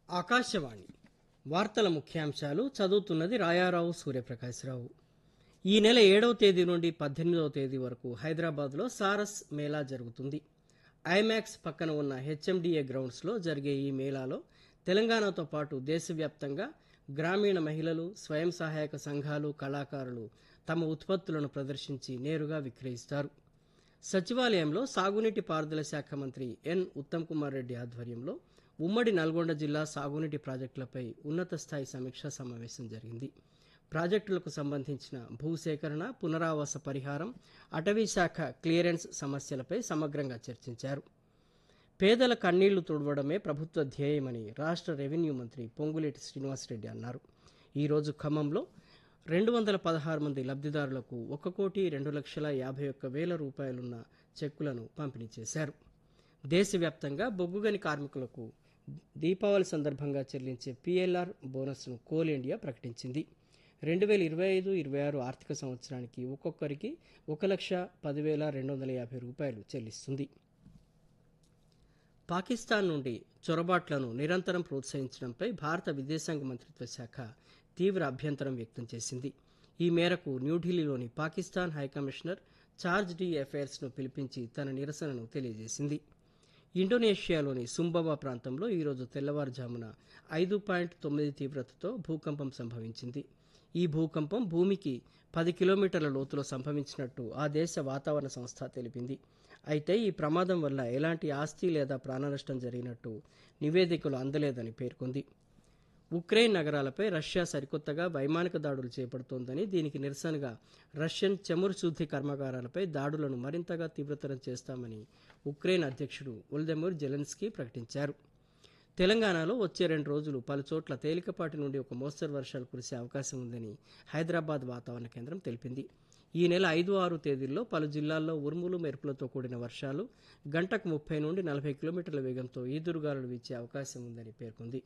ఆకాశవాణి వార్తల ముఖ్యాంశాలు చదువుతున్నది రాయారావు సూర్యప్రకాశ్రావు ఈ నెల ఏడవ తేదీ నుండి పద్దెనిమిదవ తేదీ వరకు హైదరాబాద్లో సారస్ మేళా జరుగుతుంది ఐమాక్స్ పక్కన ఉన్న హెచ్ఎండిఏ గ్రౌండ్స్లో జరిగే ఈ మేళాలో తెలంగాణతో పాటు దేశవ్యాప్తంగా గ్రామీణ మహిళలు స్వయం సహాయక సంఘాలు కళాకారులు తమ ఉత్పత్తులను ప్రదర్శించి నేరుగా విక్రయిస్తారు సచివాలయంలో సాగునీటి పారుదల శాఖ మంత్రి ఎన్ ఉత్తమ్ కుమార్ రెడ్డి ఆధ్వర్యంలో ఉమ్మడి నల్గొండ జిల్లా సాగునీటి ప్రాజెక్టులపై ఉన్నత స్థాయి సమీక్షా సమావేశం జరిగింది ప్రాజెక్టులకు సంబంధించిన భూసేకరణ పునరావాస పరిహారం అటవీ శాఖ క్లియరెన్స్ సమస్యలపై సమగ్రంగా చర్చించారు పేదల కన్నీళ్లు తుడవడమే ప్రభుత్వ ధ్యేయమని రాష్ట్ర రెవెన్యూ మంత్రి పొంగులేటి శ్రీనివాసరెడ్డి అన్నారు ఈరోజు ఖమ్మంలో రెండు వందల పదహారు మంది లబ్ధిదారులకు ఒక కోటి రెండు లక్షల యాభై ఒక్క వేల రూపాయలున్న చెక్కులను పంపిణీ చేశారు దేశవ్యాప్తంగా బొగ్గుగని కార్మికులకు దీపావళి సందర్భంగా చెల్లించే పిఎల్ఆర్ బోనస్ను కోల్ ఇండియా ప్రకటించింది రెండు వేల ఇరవై ఐదు ఇరవై ఆరు ఆర్థిక సంవత్సరానికి ఒక్కొక్కరికి ఒక లక్ష పదివేల రెండు వందల యాభై రూపాయలు చెల్లిస్తుంది పాకిస్తాన్ నుండి చొరబాట్లను నిరంతరం ప్రోత్సహించడంపై భారత విదేశాంగ మంత్రిత్వ శాఖ తీవ్ర అభ్యంతరం వ్యక్తం చేసింది ఈ మేరకు న్యూఢిల్లీలోని పాకిస్తాన్ హైకమిషనర్ చార్జ్ డి అఫైర్స్ను పిలిపించి తన నిరసనను తెలియజేసింది ఇండోనేషియాలోని సుంబవా ప్రాంతంలో ఈరోజు తెల్లవారుజామున ఐదు పాయింట్ తొమ్మిది తీవ్రతతో భూకంపం సంభవించింది ఈ భూకంపం భూమికి పది కిలోమీటర్ల లోతులో సంభవించినట్టు ఆ దేశ వాతావరణ సంస్థ తెలిపింది అయితే ఈ ప్రమాదం వల్ల ఎలాంటి ఆస్తి లేదా ప్రాణనష్టం జరిగినట్టు నివేదికలు అందలేదని పేర్కొంది ఉక్రెయిన్ నగరాలపై రష్యా సరికొత్తగా వైమానిక దాడులు చేపడుతోందని దీనికి నిరసనగా రష్యన్ చమురు శుద్ధి కర్మాగారాలపై దాడులను మరింతగా తీవ్రతరం చేస్తామని ఉక్రెయిన్ అధ్యక్షుడు ఉల్దెమూర్ జెలెన్స్కీ ప్రకటించారు తెలంగాణలో వచ్చే రెండు రోజులు పలుచోట్ల తేలికపాటి నుండి ఒక మోస్తరు వర్షాలు కురిసే అవకాశం ఉందని హైదరాబాద్ వాతావరణ కేంద్రం తెలిపింది ఈ నెల ఐదు ఆరు తేదీల్లో పలు జిల్లాల్లో ఉరుములు మెరుపులతో కూడిన వర్షాలు గంటకు ముప్పై నుండి నలభై కిలోమీటర్ల వేగంతో ఈదురుగాలులు వీచే అవకాశం ఉందని పేర్కొంది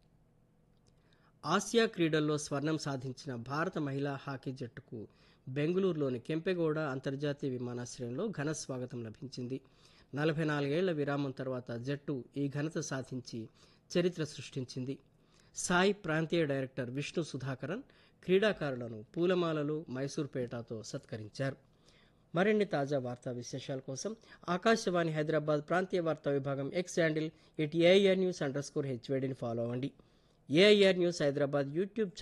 ఆసియా క్రీడల్లో స్వర్ణం సాధించిన భారత మహిళా హాకీ జట్టుకు బెంగళూరులోని కెంపెగౌడ అంతర్జాతీయ విమానాశ్రయంలో ఘన స్వాగతం లభించింది నలభై నాలుగేళ్ల విరామం తర్వాత జట్టు ఈ ఘనత సాధించి చరిత్ర సృష్టించింది సాయి ప్రాంతీయ డైరెక్టర్ విష్ణు సుధాకరన్ క్రీడాకారులను పూలమాలలు మైసూర్ పేటాతో సత్కరించారు మరిన్ని తాజా వార్తా విశేషాల కోసం ఆకాశవాణి హైదరాబాద్ ప్రాంతీయ వార్తా విభాగం X handle at AIR news underscore హెచ్వేడిని ఫాలో అవ్వండి ఏఐఆర్ న్యూస్ హైదరాబాద్ యూట్యూబ్